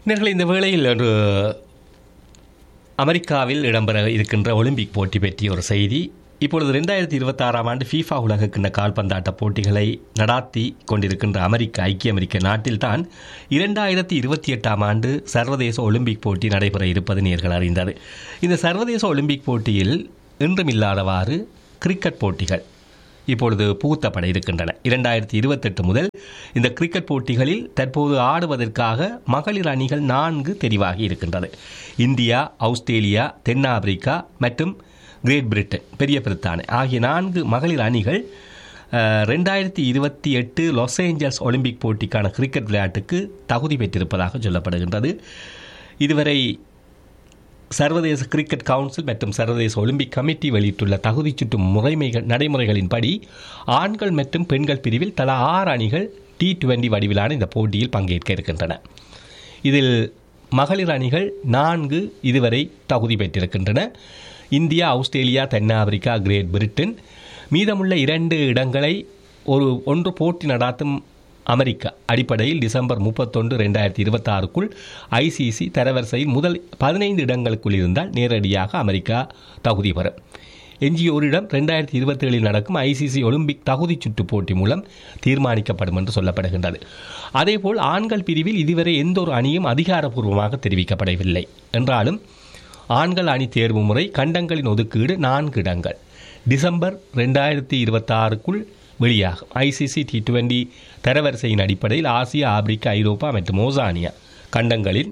நேர்களை இந்த வேளையில் ஒரு அமெரிக்காவில் இடம்பெற இருக்கின்ற ஒலிம்பிக் போட்டி பற்றிய ஒரு செய்தி இப்பொழுது ரெண்டாயிரத்தி இருபத்தாறாம் ஆண்டு ஃபீஃபா உலகக்கிண்ண கால்பந்தாட்ட போட்டிகளை நடாத்தி கொண்டிருக்கின்ற அமெரிக்க ஐக்கிய அமெரிக்க நாட்டில்தான் இரண்டாயிரத்தி இருபத்தி எட்டாம் ஆண்டு சர்வதேச ஒலிம்பிக் போட்டி நடைபெற இருப்பது நேர்கள் அறிந்தது இந்த சர்வதேச ஒலிம்பிக் போட்டியில் இன்றுமில்லாதவாறு கிரிக்கெட் போட்டிகள் இப்பொழுது புகுத்தப்பட இருக்கின்றன இரண்டாயிரத்தி இருபத்தெட்டு முதல் இந்த கிரிக்கெட் போட்டிகளில் தற்போது ஆடுவதற்காக மகளிர் அணிகள் நான்கு தெரிவாகி இருக்கின்றது இந்தியா ஆஸ்திரேலியா தென்னாப்பிரிக்கா மற்றும் கிரேட் பிரிட்டன் பெரிய பிரித்தானி ஆகிய நான்கு மகளிர் அணிகள் ரெண்டாயிரத்தி இருபத்தி எட்டு லாஸ் ஏஞ்சல்ஸ் ஒலிம்பிக் போட்டிக்கான கிரிக்கெட் விளையாட்டுக்கு தகுதி பெற்றிருப்பதாக சொல்லப்படுகின்றது இதுவரை சர்வதேச கிரிக்கெட் கவுன்சில் மற்றும் சர்வதேச ஒலிம்பிக் கமிட்டி வெளியிட்டுள்ள தகுதி சுற்று முறைமைகள் நடைமுறைகளின்படி ஆண்கள் மற்றும் பெண்கள் பிரிவில் தலா ஆறு அணிகள் டி டுவெண்டி வடிவிலான இந்த போட்டியில் பங்கேற்க இருக்கின்றன இதில் மகளிர் அணிகள் நான்கு இதுவரை தகுதி பெற்றிருக்கின்றன இந்தியா ஆஸ்திரேலியா தென்னாப்பிரிக்கா கிரேட் பிரிட்டன் மீதமுள்ள இரண்டு இடங்களை ஒரு ஒன்று போட்டி நடாத்தும் அமெரிக்கா அடிப்படையில் டிசம்பர் முப்பத்தொன்று ரெண்டாயிரத்தி இருபத்தாறுக்குள் ஐசிசி தரவரிசையில் முதல் பதினைந்து இடங்களுக்குள் இருந்தால் நேரடியாக அமெரிக்கா தகுதி பெறும் எஞ்சிய ஒரு இடம் ரெண்டாயிரத்தி இருபத்தேழில் நடக்கும் ஐசிசி ஒலிம்பிக் தகுதி சுற்று போட்டி மூலம் தீர்மானிக்கப்படும் என்று சொல்லப்படுகின்றது அதேபோல் ஆண்கள் பிரிவில் இதுவரை எந்த ஒரு அணியும் அதிகாரப்பூர்வமாக தெரிவிக்கப்படவில்லை என்றாலும் ஆண்கள் அணி தேர்வு முறை கண்டங்களின் ஒதுக்கீடு நான்கு இடங்கள் டிசம்பர் ரெண்டாயிரத்தி இருபத்தாறுக்குள் வெளியாகும் ஐசிசி டி டுவெண்டி தரவரிசையின் அடிப்படையில் ஆசியா ஆப்பிரிக்கா ஐரோப்பா மற்றும் ஓசானியா கண்டங்களில்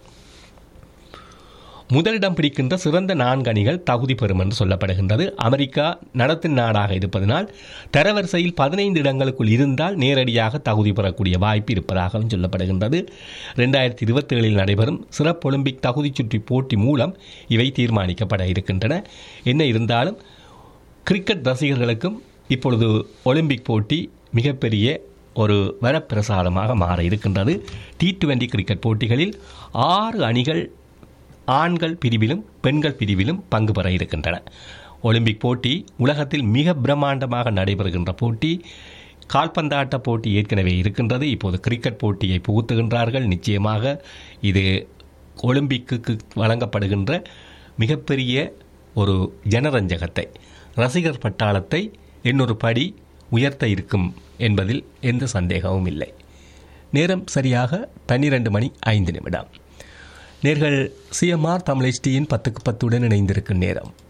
முதலிடம் பிடிக்கின்ற சிறந்த நான்கு அணிகள் தகுதி பெறும் என்று சொல்லப்படுகின்றது அமெரிக்கா நடத்தும் நாடாக இருப்பதனால் தரவரிசையில் பதினைந்து இடங்களுக்குள் இருந்தால் நேரடியாக தகுதி பெறக்கூடிய வாய்ப்பு இருப்பதாகவும் சொல்லப்படுகின்றது ரெண்டாயிரத்தி இருபத்தேழில் நடைபெறும் சிறப்பு ஒலிம்பிக் தகுதி சுற்றி போட்டி மூலம் இவை தீர்மானிக்கப்பட இருக்கின்றன என்ன இருந்தாலும் கிரிக்கெட் ரசிகர்களுக்கும் இப்பொழுது ஒலிம்பிக் போட்டி மிகப்பெரிய ஒரு வரப்பிரசாதமாக மாற இருக்கின்றது டி டுவெண்டி கிரிக்கெட் போட்டிகளில் ஆறு அணிகள் ஆண்கள் பிரிவிலும் பெண்கள் பிரிவிலும் பங்கு பெற இருக்கின்றன ஒலிம்பிக் போட்டி உலகத்தில் மிக பிரம்மாண்டமாக நடைபெறுகின்ற போட்டி கால்பந்தாட்ட போட்டி ஏற்கனவே இருக்கின்றது இப்போது கிரிக்கெட் போட்டியை புகுத்துகின்றார்கள் நிச்சயமாக இது ஒலிம்பிக்கு வழங்கப்படுகின்ற மிகப்பெரிய ஒரு ஜனரஞ்சகத்தை ரசிகர் பட்டாளத்தை இன்னொரு படி உயர்த்த இருக்கும் என்பதில் எந்த சந்தேகமும் இல்லை நேரம் சரியாக பன்னிரண்டு மணி ஐந்து நிமிடம் நேர்கள் சிஎம்ஆர் தமிழ் ஹெச்டியின் பத்துக்கு பத்துடன் இணைந்திருக்கும் நேரம்